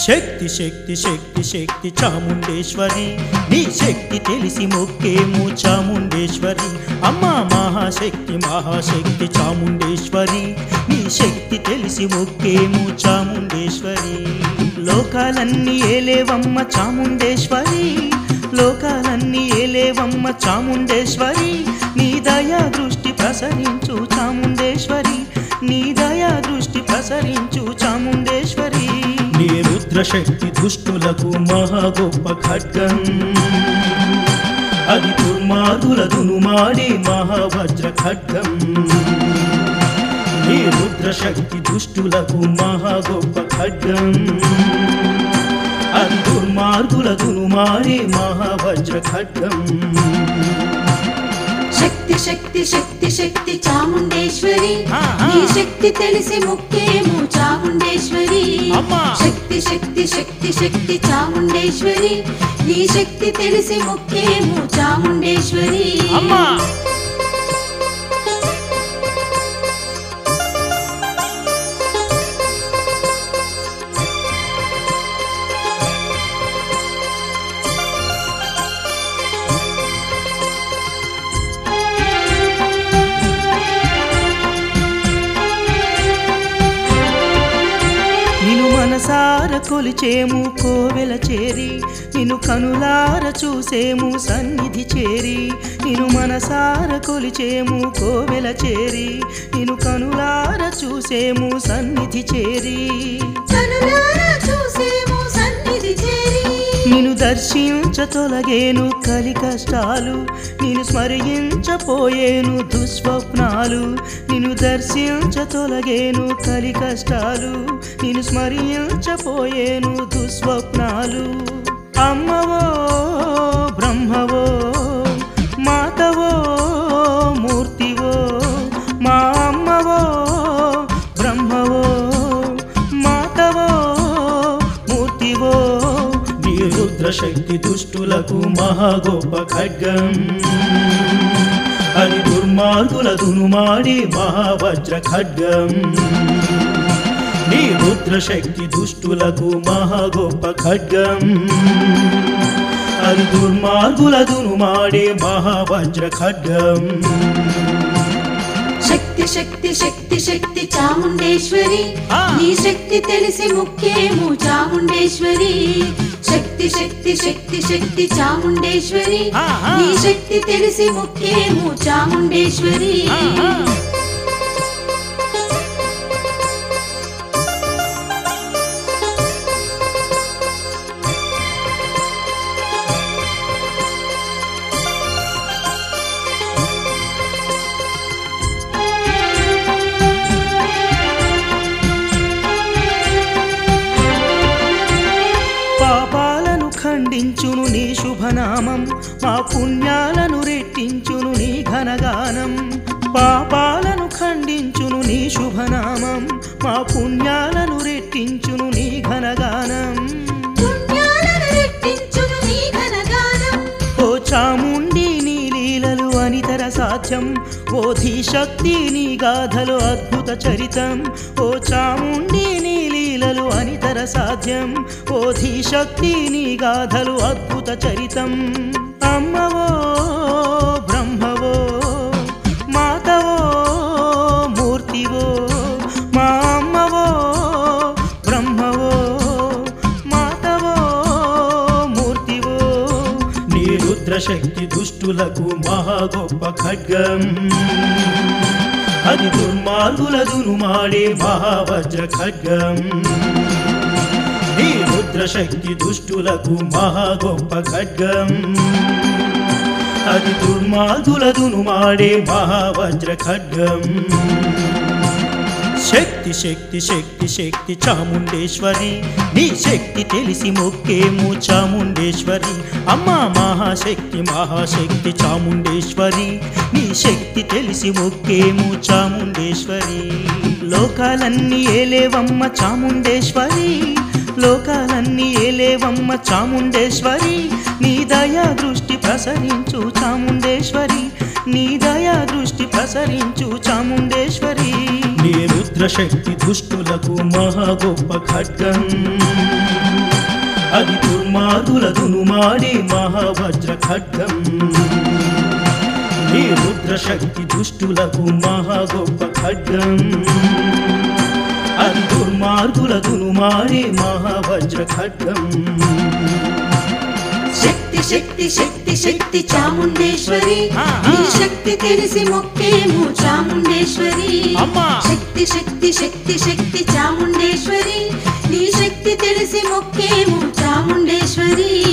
శక్తి శక్తి శక్తి శక్తి చాముండేశ్వరి నీ శక్తి తెలిసి మొక్కేము చాముండేశ్వరి అమ్మా మహాశక్తి మహాశక్తి చాముండేశ్వరి నీ శక్తి తెలిసి మొక్కేము చాముండేశ్వరి లోకాలన్నీ ఏలేవమ్మ చాముండేశ్వరి లోకాలన్నీ ఏలేవమ్మ చాముండేశ్వరి నీ దయా దృష్టి ప్రసరించు చాముండేశ్వరి నీ దయా దృష్టి ప్రసరించు చాముండేశ్వరి నీ రుద్రశక్తి దుష్టులకు మహా గొప్ప ఖడ్గం అది దుర్మార్గులదును మాడే మహావజ్ర ఖడ్గం నీ రుద్రశక్తి దుష్టులకు మహా గొప్ప ఖడ్గం అది దుర్మార్గులదును మాడే మహావజ్ర ఖడ్గం శక్తి శక్తి శక్తి శక్తి చాముండేశ్వరి ఆహా. నీ శక్తి తెలిసి ముఖ్యము చాముండేశ్వరి అమ్మా. శక్తి శక్తి శక్తి శక్తి చాముండేశ్వరి నీ శక్తి తెలిసి ముఖ్యము చాముండేశ్వరి అమ్మా నిన్ను మనసార కొలిచేము కోవెల చేరి నిన్ను కనులార చూసేము సన్నిధి చేరి నిన్ను మనసార కొలిచేము కోవెల చేరి నిన్ను కనులార చూసేము సన్నిధి చేరి కనులారా చూసేము సన్నిధి చేరి నిన్ను దర్శించ తొలగేను కలి కష్టాలు నిన్ను స్మరించపోయేను దుస్వప్నాలు నిన్ను దర్శించ తొలగేను కలి కష్టాలు నిన్ను స్మరించపోయేను దుస్వప్నాలు అమ్మవో బ్రహ్మవో మాతవో మూర్తివో మా అమ్మవో బ్రహ్మవో మాతవో మూర్తివో నీ రుద్రశక్తి దుష్టులకు మహా గొప్ప ఖడ్గం అది దుర్మార్గుల దునుమాడి మహావజ్ర ఖడ్గం నీ రుద్రశక్తి దుష్టులకు మహా గొప్ప ఖడ్గం అది దుర్మార్గుల దునుమాడి మహావజ్ర ఖడ్గం శక్తి శక్తి శక్తి శక్తి చాముండేశ్వరి ఆ. నీ శక్తి తెలిసి ముఖ్యము చాముండేశ్వరి శక్తి శక్తి శక్తి శక్తి చాముండేశ్వరి ఆహా. నీ శక్తి తెలిసి ముఖ్యము చాముండేశ్వరి ఆహా. పాపాలను ఖండించును నీ శుభనామం మా పుణ్యాలను రెట్టించును నీ ఘనగానం పాపాలను ఖండించును నీ శుభనామం మా పుణ్యాలను రెట్టించును నీ ఘనగానం పుణ్యాలను రెట్టించును నీ ఘనగానం ఓ చాముండి నీ లీలలు అనితర సాధ్యం ఓ ధీశక్తి నీ గాథలు అద్భుత చరితం ఓ చాముండి నీ లీలలు అనితర సాధ్యం ఓ ధీశక్తి నీ గాథలు అద్భుత చరితం అమ్మవో బ్రహ్మవో మాతవో మూర్తివో మా అమ్మవో బ్రహ్మవో మాతవో మూర్తివో నీ రుద్రశక్తి దుష్టులకు మహా గొప్ప ఖడ్గం అది దుర్మార్గుల దునుమాడే మహావజ్ర ఖడ్గం నీ రుద్రశక్తి దుష్టులకు మహా గొప్ప ఖడ్గం అది దుర్మార్గుల దునుమాడే మహావజ్ర ఖడ్గం శక్తి శక్తి శక్తి శక్తి చాముండేశ్వరి నీ శక్తి తెలిసి మొక్కేము చాముండేశ్వరి అమ్మా మహాశక్తి మహాశక్తి చాముండేశ్వరి నీ శక్తి తెలిసి మొక్కేము చాముండేశ్వరి లోకాలన్నీ ఏలేవమ్మ చాముండేశ్వరి లోకాలన్నీ ఏలేవమ్మ చాముండేశ్వరి నీ దయా దృష్టి ప్రసరించు చాముండేశ్వరి నీ దయా దృష్టి ప్రసరించు చాముండేశ్వరి నీ రుద్రశక్తి దుష్టులకు మహా గొప్ప ఖడ్గం అది దుర్మార్గుల దునుమాడే మహావజ్ర ఖడ్గం నీ రుద్రశక్తి దుష్టులకు మహా గొప్ప ఖడ్గం అది దుర్మార్గుల దునుమాడే మహావజ్ర ఖడ్గం శక్తి శక్తి శక్తి శక్తి చాముండేశ్వరి ఆహా. నీ శక్తి తెలిసి మొక్కేము చాముండేశ్వరి అమ్మా. శక్తి శక్తి శక్తి శక్తి చాముండేశ్వరి నీ శక్తి తెలిసి మొక్కేము చాముండేశ్వరి